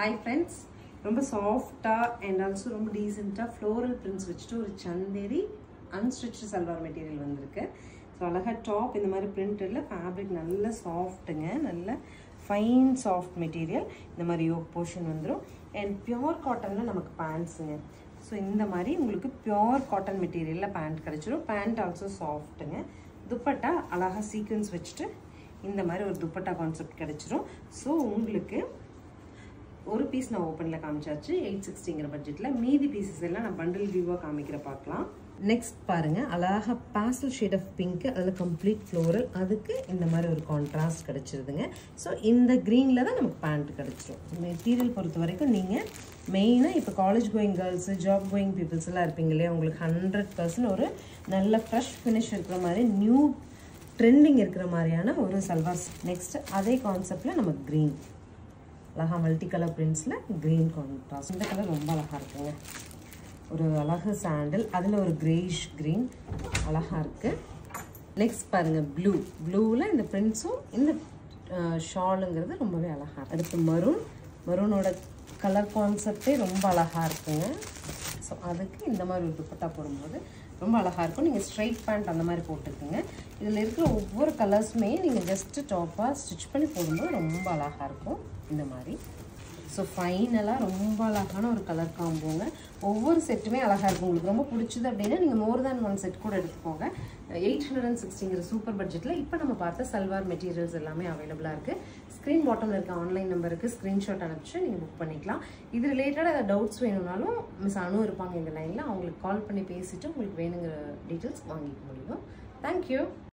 hi friends ரொம்ப சாஃப்டாக and also ரொம்ப டீசெண்டாக ஃப்ளோரல் பிரிண்ட்ஸ் வச்சுட்டு ஒரு சந்தேரி அன்ஸ்டிச்சு சல்வார் மெட்டீரியல் வந்திருக்கு ஸோ அழகாக டாப் இந்த மாதிரி பிரிண்டடில் ஃபேப்ரிக் நல்ல சாஃப்ட்டுங்க நல்ல ஃபைன் சாஃப்ட் மெட்டீரியல் இந்த மாதிரி யோக் போர்ஷன் வந்துடும் அண்ட் பியோர் காட்டனில் நமக்கு பேண்ட்ஸுங்க ஸோ இந்த மாதிரி உங்களுக்கு பியோர் காட்டன் மெட்டீரியலில் பேண்ட் கிடச்சிரும் பேண்ட் ஆல்சோ சாஃப்ட்டுங்க துப்பட்டா அழகாக சீக்வன்ஸ் வச்சுட்டு இந்த மாதிரி ஒரு துப்பட்டா கான்செப்ட் கிடச்சிரும் ஸோ உங்களுக்கு ஒரு பீஸ் நான் ஓப்பனில் காமிச்சாச்சு எயிட் சிக்ஸ்டிங்கிற பட்ஜெட்டில் மீதி பீசஸ் எல்லாம் நான் பண்டில் வியூவாக காமிக்கிற பார்க்கலாம் நெக்ஸ்ட் பாருங்கள் அழகாக பாசல் ஷேட் ஆஃப் பிங்க் அதில் கம்ப்ளீட் ஃப்ளோரல் அதுக்கு இந்த மாதிரி ஒரு கான்ட்ராஸ்ட் கிடச்சிருதுங்க ஸோ இந்த க்ரீனில் தான் நமக்கு பேண்ட் கிடச்சிரும் மெட்டீரியல் பொறுத்த வரைக்கும் நீங்கள் மெயினாக இப்போ college going girls job going peoples எல்லாம் இருப்பீங்க இல்லையா உங்களுக்கு ஹண்ட்ரட் பர்சன்ட் ஒரு நல்ல ஃப்ரெஷ் ஃபினிஷ் இருக்கிற மாதிரி நியூ ட்ரெண்டிங் இருக்கிற மாதிரியான ஒரு சல்வார் நெக்ஸ்ட் அதே கான்செப்டில் நம்ம க்ரீன் அழகாக மல்டி கலர் பிரிண்ட்ஸில் க்ரீன் கான்ட்ராஸ்ட் இந்த கலர் ரொம்ப அழகாக இருக்குங்க ஒரு அழகு சாண்டில் அதில் ஒரு கிரேஷ் க்ரீன் அழகாக இருக்குது நெக்ஸ்ட் பாருங்கள் ப்ளூ ப்ளூவில் இந்த பிரிண்ட்ஸும் இந்த ஷாலுங்கிறது ரொம்பவே அழகாக அடுத்து மரூன் மரூனோட கலர் கான்செப்டே ரொம்ப அழகாக இருக்குங்க ஸோ அதுக்கு இந்த மாதிரி ஒரு துப்பட்டா போடும்போது ரொம்ப அழகாக இருக்கும் நீங்கள் ஸ்ட்ரைட் பேண்ட் அந்த மாதிரி போட்டுக்குங்க இதில் இருக்கிற ஒவ்வொரு கலர்ஸுமே நீங்கள் ஜஸ்ட்டு டாப்பாக ஸ்டிச் பண்ணி போடும்போது ரொம்ப அழகாக இருக்கும் இந்த மாதிரி ஸோ ஃபைனலாக ரொம்ப அழகான ஒரு கலர் காம்போங்க ஒவ்வொரு செட்டுமே அழகாக இருக்கும் உங்களுக்கு ரொம்ப பிடிச்சது அப்படின்னா நீங்கள் மோர் தேன் ஒன் செட் கூட எடுத்துக்கோங்க எயிட் ஹண்ட்ரட் அண்ட் சிக்ஸ்டிங்கிற சூப்பர் பட்ஜெட்டில் இப்போ நம்ம பார்த்த சல்வார் மெட்டீரியல்ஸ் எல்லாமே அவைலபிளாக இருக்குது ஸ்க்ரீன் பாட்டமில் இருக்க ஆன்லைன் நம்பருக்கு ஸ்க்ரீன்ஷாட் அனுப்பிச்சு நீங்கள் புக் பண்ணிக்கலாம் இது ரிலேட்டடாக ஏதாவது டவுட்ஸ் வேணும்னாலும் மிஸ் அனு இருப்பாங்க இந்த லைனில் அவங்களுக்கு கால் பண்ணி பேசிவிட்டு உங்களுக்கு வேணுங்கிற டீட்டெயில்ஸ் வாங்கிக்க முடியும் தேங்க்யூ